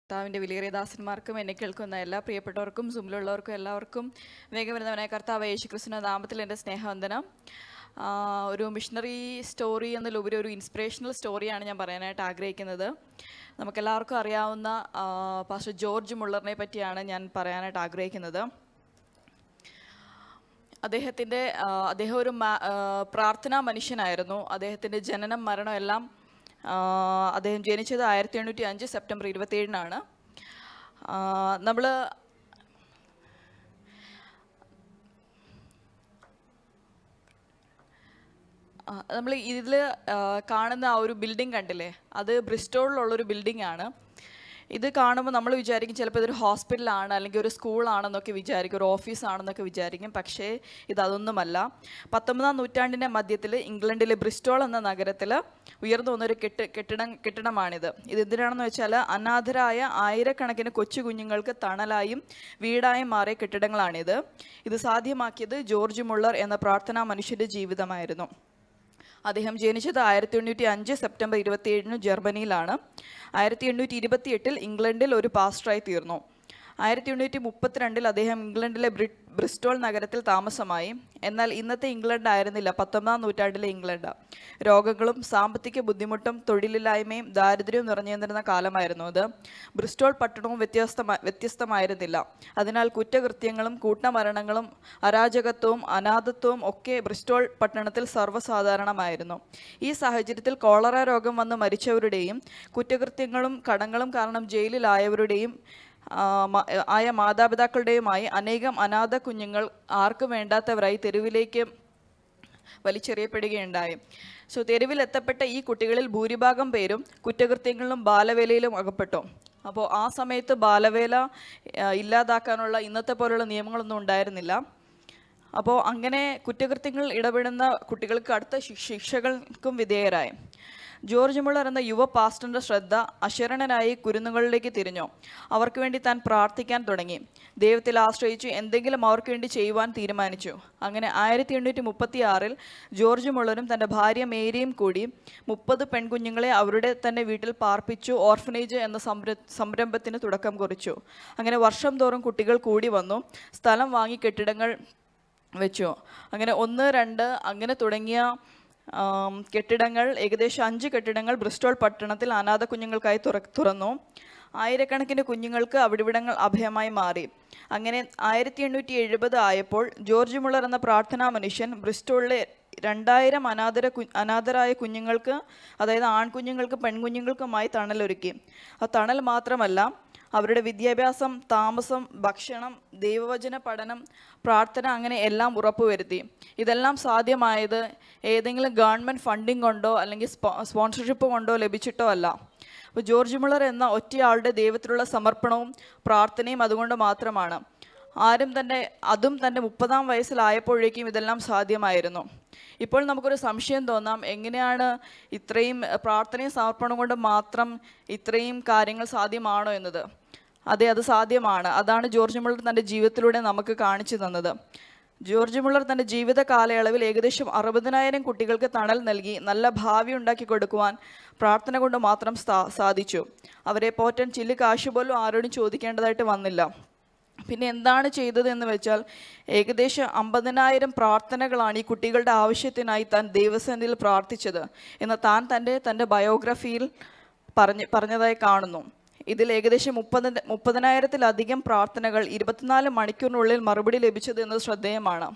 കർത്താവിൻ്റെ വിലയേറിയ ദാസന്മാർക്കും എന്നെ കേൾക്കുന്ന എല്ലാ പ്രിയപ്പെട്ടവർക്കും സുമിലുള്ളവർക്കും എല്ലാവർക്കും വേഗം വരുന്നവനായ കർത്താവ് യേശുക്രിസ്തുവിൻ്റെ നാമത്തിൽ എൻ്റെ സ്നേഹവന്ദനം ആ, ഒരു മിഷണറി സ്റ്റോറി എന്നതിലുപരി ഒരു ഇൻസ്പിറേഷണൽ സ്റ്റോറിയാണ് ഞാൻ പറയാനായിട്ട് ആഗ്രഹിക്കുന്നത് നമുക്കെല്ലാവർക്കും അറിയാവുന്ന ആ, പാസ്റ്റർ ജോർജ് മുള്ളറിനെ പറ്റിയാണ് ഞാൻ പറയാനായിട്ട് ആഗ്രഹിക്കുന്നത് അദ്ദേഹത്തിൻ്റെ ആ, അദ്ദേഹം ഒരു മാ- ആ, പ്രാർത്ഥനാ മനുഷ്യനായിരുന്നു അദ്ദേഹത്തിൻ്റെ ജനനം മരണം എല്ലാം ആ, അദ്ദേഹം ജനിച്ചത് ആയിരത്തി എണ്ണൂറ്റി അഞ്ച് സെപ്റ്റംബർ ഇരുപത്തിയേഴിനാണ് നമ്മൾ നമ്മൾ ഇതിൽ കാണുന്ന ആ ഒരു ബിൽഡിംഗ് കണ്ടില്ലേ അത് ബ്രിസ്റ്റോളിലുള്ളൊരു ബിൽഡിംഗ് ആണ് ഇത് കാണുമ്പോൾ നമ്മൾ വിചാരിക്കും ചിലപ്പോൾ ഇതൊരു ഹോസ്പിറ്റലാണ് അല്ലെങ്കിൽ ഒരു സ്കൂളാണെന്നൊക്കെ വിചാരിക്കും ഒരു ഓഫീസാണെന്നൊക്കെ വിചാരിക്കും പക്ഷേ ഇതൊന്നുമല്ല പത്തൊമ്പതാം നൂറ്റാണ്ടിൻ്റെ മധ്യത്തിൽ ഇംഗ്ലണ്ടിലെ ബ്രിസ്റ്റോൾ എന്ന നഗരത്തിൽ ഉയർന്നു വന്നൊരു കെട്ട് കെട്ടിടം കെട്ടിടമാണിത് ഇത് എന്തിനാണെന്ന് വെച്ചാൽ അനാഥരായ ആയിരക്കണക്കിന് കൊച്ചു കുഞ്ഞുങ്ങൾക്ക് തണലായും വീടായും മാറിയ കെട്ടിടങ്ങളാണിത് ഇത് സാധ്യമാക്കിയത് ജോർജ് മുള്ളർ എന്ന പ്രാർത്ഥനാ മനുഷ്യൻ്റെ ജീവിതമായിരുന്നു അദ്ദേഹം ജനിച്ചത് ആയിരത്തി എണ്ണൂറ്റി അഞ്ച് സെപ്റ്റംബർ ഇരുപത്തിയേഴിന് ജർമ്മനിയിലാണ് ആയിരത്തി എണ്ണൂറ്റി ഇരുപത്തി എട്ടിൽ ഇംഗ്ലണ്ടിൽ ഒരു പാസ്റ്ററായി തീർന്നു ആയിരത്തി എണ്ണൂറ്റി മുപ്പത്തിരണ്ടിൽ അദ്ദേഹം ഇംഗ്ലണ്ടിലെ ബ്രി ബ്രിസ്റ്റോൾ നഗരത്തിൽ താമസമായി എന്നാൽ ഇന്നത്തെ ഇംഗ്ലണ്ട് ആയിരുന്നില്ല പത്തൊമ്പതാം നൂറ്റാണ്ടിലെ ഇംഗ്ലണ്ട് രോഗങ്ങളും സാമ്പത്തിക ബുദ്ധിമുട്ടും തൊഴിലില്ലായ്മയും ദാരിദ്ര്യവും നിറഞ്ഞിരുന്ന കാലമായിരുന്നു അത് ബ്രിസ്റ്റോൾ പട്ടണവും വ്യത്യസ്തമാ വ്യത്യസ്തമായിരുന്നില്ല അതിനാൽ കുറ്റകൃത്യങ്ങളും കൂട്ടമരണങ്ങളും അരാജകത്വവും അനാഥത്വവും ഒക്കെ ബ്രിസ്റ്റോൾ പട്ടണത്തിൽ സർവ്വസാധാരണമായിരുന്നു ഈ സാഹചര്യത്തിൽ കോളറ രോഗം വന്ന് മരിച്ചവരുടെയും കുറ്റകൃത്യങ്ങളും കടങ്ങളും കാരണം ജയിലിലായവരുടെയും ആ, മ- ആയ മാതാപിതാക്കളുടെയുമായി അനേകം അനാഥ കുഞ്ഞുങ്ങൾ ആർക്കും വേണ്ടാത്തവരായി തെരുവിലേക്ക് വലിച്ചെറിയപ്പെടുകയുണ്ടായി സോ തെരുവിൽ എത്തപ്പെട്ട ഈ കുട്ടികളിൽ ഭൂരിഭാഗം പേരും കുറ്റകൃത്യങ്ങളിലും ബാലവേലയിലും അകപ്പെട്ടു അപ്പോൾ ആ സമയത്ത് ബാലവേല ആ, ഇല്ലാതാക്കാനുള്ള ഇന്നത്തെ പോലുള്ള നിയമങ്ങളൊന്നും ഉണ്ടായിരുന്നില്ല അപ്പോൾ അങ്ങനെ കുറ്റകൃത്യങ്ങളിൽ ഇടപെടുന്ന കുട്ടികൾക്ക് അടുത്ത ശിക്ഷ- ശിക്ഷകൾക്കും വിധേയരായി ജോർജ് മുള്ളർ എന്ന യുവ പാസ്റ്ററിന്റെ ശ്രദ്ധ അശരണനായി കുരുന്നുകളിലേക്ക് തിരിഞ്ഞു അവർക്ക് വേണ്ടി താൻ പ്രാർത്ഥിക്കാൻ തുടങ്ങി ദൈവത്തിൽ ആശ്രയിച്ചു എന്തെങ്കിലും അവർക്ക് വേണ്ടി ചെയ്യുവാൻ തീരുമാനിച്ചു അങ്ങനെ ആയിരത്തി എണ്ണൂറ്റി മുപ്പത്തി ആറിൽ ജോർജ് മുള്ളറും തൻ്റെ ഭാര്യ മേരിയും കൂടി മുപ്പത് പെൺകുഞ്ഞുങ്ങളെ അവരുടെ തന്നെ വീട്ടിൽ പാർപ്പിച്ചു ഓർഫനേജ് എന്ന സംര സംരംഭത്തിന് തുടക്കം കുറിച്ചു അങ്ങനെ വർഷം തോറും കുട്ടികൾ കൂടി വന്നു സ്ഥലം വാങ്ങി കെട്ടിടങ്ങൾ വെച്ചു അങ്ങനെ ഒന്ന് രണ്ട് അങ്ങനെ തുടങ്ങിയ ആം, കെട്ടിടങ്ങൾ ഏകദേശം അഞ്ച് കെട്ടിടങ്ങൾ ബ്രിസ്റ്റോൾ പട്ടണത്തിൽ അനാഥ കുഞ്ഞുങ്ങൾക്കായി തുറ തുറന്നു ആയിരക്കണക്കിന് കുഞ്ഞുങ്ങൾക്ക് അവിടിവിടങ്ങൾ അഭയമായി മാറി അങ്ങനെ ആയിരത്തി എണ്ണൂറ്റി എഴുപത് ആയപ്പോൾ ജോർജ് മുള്ളർ എന്ന പ്രാർത്ഥനാ മനുഷ്യൻ ബ്രിസ്റ്റോളിലെ രണ്ടായിരം അനാഥര കു അനാഥരായ കുഞ്ഞുങ്ങൾക്ക് അതായത് ആൺകുഞ്ഞുങ്ങൾക്ക് പെൺകുഞ്ഞുങ്ങൾക്കുമായി തണലൊരുക്കി ആ തണൽ മാത്രമല്ല അവരുടെ വിദ്യാഭ്യാസം താമസം ഭക്ഷണം ദൈവവചന പഠനം പ്രാർത്ഥന അങ്ങനെ എല്ലാം ഉറപ്പുവരുത്തി ഇതെല്ലാം സാധ്യമായത് ഏതെങ്കിലും ഗവൺമെൻറ് ഫണ്ടിങ് കൊണ്ടോ അല്ലെങ്കിൽ സ്പോ സ്പോൺസർഷിപ്പ് കൊണ്ടോ ലഭിച്ചിട്ടോ അല്ല അപ്പോൾ ജോർജ് മുള്ളർ എന്ന ഒറ്റയാളുടെ ദൈവത്തിലുള്ള സമർപ്പണവും പ്രാർത്ഥനയും അതുകൊണ്ട് മാത്രമാണ് ആരും തന്നെ അതും തൻ്റെ മുപ്പതാം വയസ്സിലായപ്പോഴേക്കും ഇതെല്ലാം സാധ്യമായിരുന്നു ഇപ്പോൾ നമുക്കൊരു സംശയം തോന്നാം എങ്ങനെയാണ് ഇത്രയും എഹ്, പ്രാർത്ഥനയും സമർപ്പണം കൊണ്ട് മാത്രം ഇത്രയും കാര്യങ്ങൾ സാധ്യമാണോ എന്നത് അതെ അത് സാധ്യമാണ് അതാണ് ജോർജ് മുള്ളർ തൻ്റെ ജീവിതത്തിലൂടെ നമുക്ക് കാണിച്ചു തന്നത് ജോർജ് മുള്ളർ തൻ്റെ ജീവിത കാലയളവിൽ ഏകദേശം അറുപതിനായിരം കുട്ടികൾക്ക് തണൽ നൽകി നല്ല ഭാവി ഉണ്ടാക്കി കൊടുക്കുവാൻ പ്രാർത്ഥന കൊണ്ട് മാത്രം സാ- സാധിച്ചു അവരെ പോറ്റാൻ ചില്ലി കാശ് പോലും ആരോടും ചോദിക്കേണ്ടതായിട്ട് വന്നില്ല പിന്നെ എന്താണ് ചെയ്തത് എന്ന് വെച്ചാൽ ഏകദേശം അമ്പതിനായിരം പ്രാർത്ഥനകളാണ് ഈ കുട്ടികളുടെ ആവശ്യത്തിനായി താൻ ദൈവസന്നിധിയിൽ പ്രാർത്ഥിച്ചത് എന്ന് താൻ തൻ്റെ തൻ്റെ ബയോഗ്രഫിയിൽ പറഞ്ഞ് പറഞ്ഞതായി കാണുന്നു ഇതിൽ ഏകദേശം മുപ്പത് മുപ്പതിനായിരത്തിലധികം പ്രാർത്ഥനകൾ ഇരുപത്തിനാല് മണിക്കൂറിനുള്ളിൽ മറുപടി ലഭിച്ചത് എന്നത് ശ്രദ്ധേയമാണ്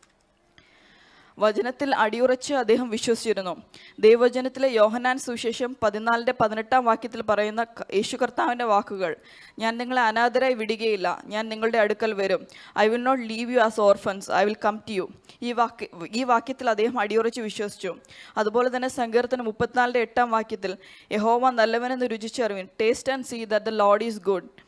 വചനത്തിൽ അടിയുറച്ച് അദ്ദേഹം വിശ്വസിച്ചിരുന്നു ദൈവവചനത്തിലെ യോഹനാൻ സുവിശേഷം പതിനാലിൻ്റെ പതിനെട്ടാം വാക്യത്തിൽ പറയുന്ന ക- യേശു കർത്താവിൻ്റെ വാക്കുകൾ ഞാൻ നിങ്ങളെ അനാഥരായി വിടുകയില്ല ഞാൻ നിങ്ങളുടെ അടുക്കൽ വരും I will not leave you as orphans I will come to you ഈ വാക്യ ഈ വാക്യത്തിൽ അദ്ദേഹം അടിയുറച്ച് വിശ്വസിച്ചു അതുപോലെ തന്നെ സങ്കീർത്തനം മുപ്പത്തിനാലിൻ്റെ എട്ടാം വാക്യത്തിൽ യഹോവ നല്ലവനെന്ന് രുചിച്ചറിവിൻ taste and see that the Lord is good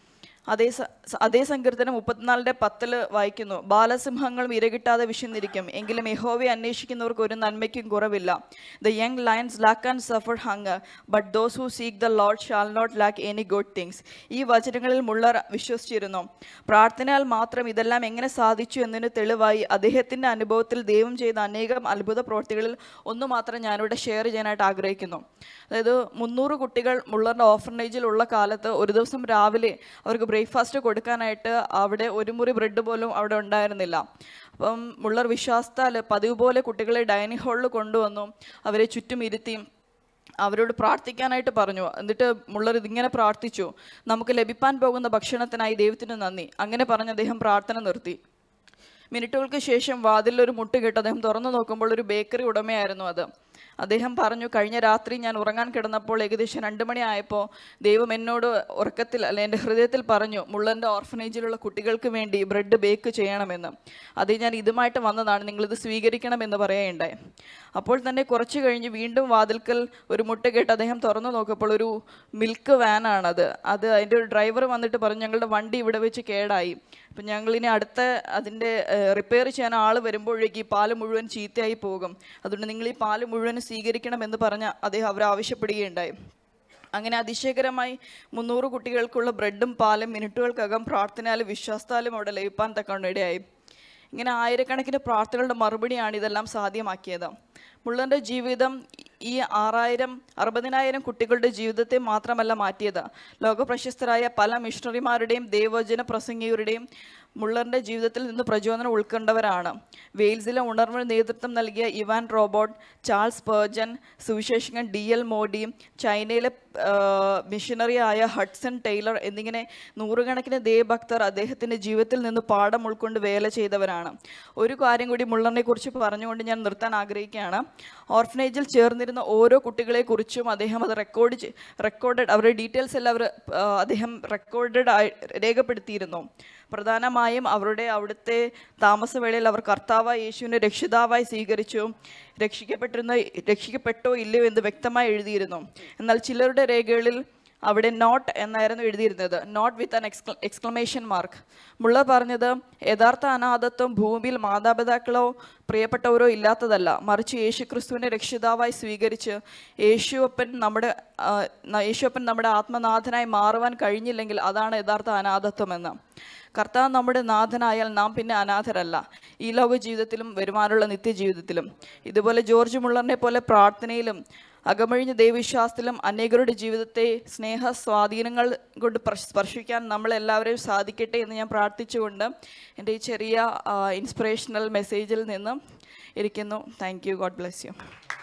അതേ സ- സ- അതേ സങ്കീർത്തനം മുപ്പത്തിനാലിന്റെ പത്തില് വായിക്കുന്നു ബാലസിംഹങ്ങളും ഇരകിട്ടാതെ വിശന്നിരിക്കും എങ്കിലും യഹോവയെ അന്വേഷിക്കുന്നവർക്ക് ഒരു നന്മയ്ക്കും കുറവില്ല the young lions lack and suffer hunger but those who seek the Lord shall not lack any good things ഈ വചനങ്ങളിൽ മുള്ളർ വിശ്വസിച്ചിരുന്നു പ്രാർത്ഥനയാൽ മാത്രം ഇതെല്ലാം എങ്ങനെ സാധിച്ചു എന്നതിന് തെളിവായി അദ്ദേഹത്തിന്റെ അനുഭവത്തിൽ ദൈവം ചെയ്ത അനേകം അത്ഭുത പ്രവൃത്തികളിൽ ഒന്ന് മാത്രം ഞാനിവിടെ ഷെയർ ചെയ്യാനായിട്ട് ആഗ്രഹിക്കുന്നു അതായത് മുന്നൂറ് കുട്ടികൾ മുള്ളറിൻ്റെ ഓഫർനേജിൽ ഉള്ള കാലത്ത് ഒരു ദിവസം രാവിലെ അവർക്ക് ബ്രേക്ക്ഫാസ്റ്റ് കൊടുക്കാനായിട്ട് അവിടെ ഒരു മുറി ബ്രെഡ് പോലും അവിടെ ഉണ്ടായിരുന്നില്ല അപ്പം മുള്ളർ വിശ്വാസത്താൽ പതിവ് പോലെ കുട്ടികളെ ഡൈനിങ് ഹാളിൽ കൊണ്ടുവന്നു അവരെ ചുറ്റും ഇരുത്തി അവരോട് പ്രാർത്ഥിക്കാനായിട്ട് പറഞ്ഞു എന്നിട്ട് മുള്ളർ ഇതിങ്ങനെ പ്രാർത്ഥിച്ചു നമുക്ക് ലഭിക്കാൻ പോകുന്ന ഭക്ഷണത്തിനായി ദൈവത്തിന് നന്ദി അങ്ങനെ പറഞ്ഞ് അദ്ദേഹം പ്രാർത്ഥന നിർത്തി മിനിറ്റുകൾക്ക് ശേഷം വാതിലിൽ ഒരു മുട്ട് കേട്ട് അദ്ദേഹം തുറന്നു നോക്കുമ്പോൾ ഒരു ബേക്കറി ഉടമയായിരുന്നു അത് അദ്ദേഹം പറഞ്ഞു കഴിഞ്ഞ രാത്രി ഞാൻ ഉറങ്ങാൻ കിടന്നപ്പോൾ ഏകദേശം രണ്ട് മണിയായപ്പോൾ ദൈവം എന്നോട് ഉറക്കത്തിൽ അല്ലെ എൻ്റെ ഹൃദയത്തിൽ പറഞ്ഞു മുള്ളൻ്റെ ഓർഫനേജിലുള്ള കുട്ടികൾക്ക് വേണ്ടി ബ്രെഡ് ബേക്ക് ചെയ്യണമെന്ന് അത് ഞാൻ ഇതുമായിട്ട് വന്നതാണ് നിങ്ങളിത് സ്വീകരിക്കണമെന്ന് പറയുകയുണ്ടായി അപ്പോൾ തന്നെ കുറച്ച് കഴിഞ്ഞ് വീണ്ടും വാതിൽക്കൽ ഒരു മുട്ട കേട്ട് അദ്ദേഹം തുറന്നു നോക്കിയപ്പോൾ ഒരു മിൽക്ക് വാനാണത് അത് അതിൻ്റെ ഒരു ഡ്രൈവർ വന്നിട്ട് പറഞ്ഞു ഞങ്ങളുടെ വണ്ടി ഇവിടെ വെച്ച് കേടായി അപ്പം ഞങ്ങളിനി അടുത്ത അതിൻ്റെ റിപ്പയർ ചെയ്യാൻ ആൾ വരുമ്പോഴേക്ക് ഈ പാല് മുഴുവൻ ചീത്തയായി പോകും അതുകൊണ്ട് നിങ്ങൾ ഈ പാല് മുഴുവൻ സ്വീകരിക്കണം എന്ന് പറഞ്ഞ് അദ്ദേഹം അവർ ആവശ്യപ്പെടുകയുണ്ടായി അങ്ങനെ അതിശയകരമായി മുന്നൂറ് കുട്ടികൾക്കുള്ള ബ്രെഡും പാലും മിനിറ്റുകൾക്കകം പ്രാർത്ഥനയാലും വിശ്വാസത്താലും അവിടെ ലഭിക്കാൻ തക്കൊണ്ട് ഇടയായി ഇങ്ങനെ ആയിരക്കണക്കിന് പ്രാർത്ഥനകളുടെ മറുപടിയാണ് ഇതെല്ലാം സാധ്യമാക്കിയത് മുള്ളൻ്റെ ജീവിതം ഈ ആറായിരം അറുപതിനായിരം കുട്ടികളുടെ ജീവിതത്തെ മാത്രമല്ല മാറ്റിയത് ലോകപ്രശസ്തരായ പല മിഷണറിമാരുടെയും ദൈവജന പ്രസംഗികരുടെയും മുള്ളറിൻ്റെ ജീവിതത്തിൽ നിന്ന് പ്രചോദനം ഉൾക്കൊണ്ടവരാണ് വെയിൽസിലെ ഉണർവിന് നേതൃത്വം നൽകിയ ഇവാൻ റോബോട്ട് ചാൾസ് പേർജൻ സുവിശേഷകൻ ഡി എൽ മോഡി ചൈനയിലെ ആ, മിഷനറിയായ ഹഡ്സൺ ടൈലർ എന്നിങ്ങനെ നൂറുകണക്കിന് ദേവഭക്തർ അദ്ദേഹത്തിൻ്റെ ജീവിതത്തിൽ നിന്ന് പാഠം ഉൾക്കൊണ്ട് വേല ചെയ്തവരാണ് ഒരു കാര്യം കൂടി മുള്ളറിനെ കുറിച്ച് പറഞ്ഞുകൊണ്ട് ഞാൻ നിർത്താൻ ആഗ്രഹിക്കുകയാണ് ഓർഫനേജിൽ ചേർന്നിരുന്ന ഓരോ കുട്ടികളെക്കുറിച്ചും അദ്ദേഹം അത് റെക്കോർഡ് റെക്കോർഡഡ് അവരുടെ ഡീറ്റെയിൽസ് എല്ലാം അവർ ആ, അദ്ദേഹം റെക്കോർഡഡ് ആയി രേഖപ്പെടുത്തിയിരുന്നു പ്രധാനമായും അവരുടെ അവിടുത്തെ താമസവേളയിൽ അവർ കർത്താവായ യേശുവിനെ രക്ഷിതാവായി സ്വീകരിച്ചു രക്ഷിക്കപ്പെട്ടിരുന്ന രക്ഷിക്കപ്പെട്ടോ ഇല്ലയോ എന്ന് വ്യക്തമായി എഴുതിയിരുന്നു എന്നാൽ ചിലരുടെ രേഖകളിൽ അവിടെ നോട്ട് എന്നായിരുന്നു എഴുതിയിരുന്നത് നോട്ട് വിത്ത് ആൻ എക്സ്ക്ല എക്സ്ക്ലമേഷൻ മാർക്ക് മുള്ള പറഞ്ഞത് യഥാർത്ഥ അനാഥത്വം ഭൂമിയിൽ മാതാപിതാക്കളോ പ്രിയപ്പെട്ടവരോ ഇല്ലാത്തതല്ല മറിച്ച് യേശുക്രിസ്തുവിനെ രക്ഷിതാവായി സ്വീകരിച്ച് യേശുവപ്പൻ നമ്മുടെ ആ, ന- യേശുവപ്പൻ നമ്മുടെ ആത്മനാഥനായി മാറുവാൻ കഴിഞ്ഞില്ലെങ്കിൽ അതാണ് യഥാർത്ഥ അനാഥത്വമെന്ന് കർത്താവ് നമ്മുടെ നാഥനായാൽ നാം പിന്നെ അനാഥരല്ല ഈ ലോക ജീവിതത്തിലും വരുമാനുള്ള നിത്യജീവിതത്തിലും ഇതുപോലെ ജോർജ് മുള്ളറിനെ പോലെ പ്രാർത്ഥനയിലും അകമഴിഞ്ഞ ദൈവവിശ്വാസത്തിലും അനേകരുടെ ജീവിതത്തെ സ്നേഹ സ്വാധീനങ്ങൾ കൊണ്ട് പ്രശ്- സ്പർശിക്കാൻ നമ്മളെല്ലാവരെയും സാധിക്കട്ടെ എന്ന് ഞാൻ പ്രാർത്ഥിച്ചുകൊണ്ട് എൻ്റെ ഈ ചെറിയ ഇൻസ്പിറേഷണൽ മെസ്സേജിൽ നിന്ന് ഇരിക്കുന്നു thank you God bless you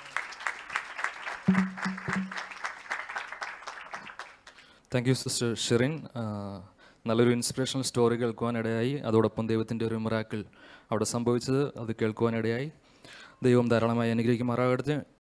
thank you sister Sherin ആ, നല്ലൊരു ഇൻസ്പിറേഷണൽ സ്റ്റോറി കേൾക്കുവാനിടയായി അതോടൊപ്പം ദൈവത്തിൻ്റെ ഒരു മിറാക്കിൾ അവിടെ സംഭവിച്ചത് അത് കേൾക്കുവാനിടയായി ദൈവം ധാരാളമായി അനുഗ്രഹിക്കുമാറാകട്ടെ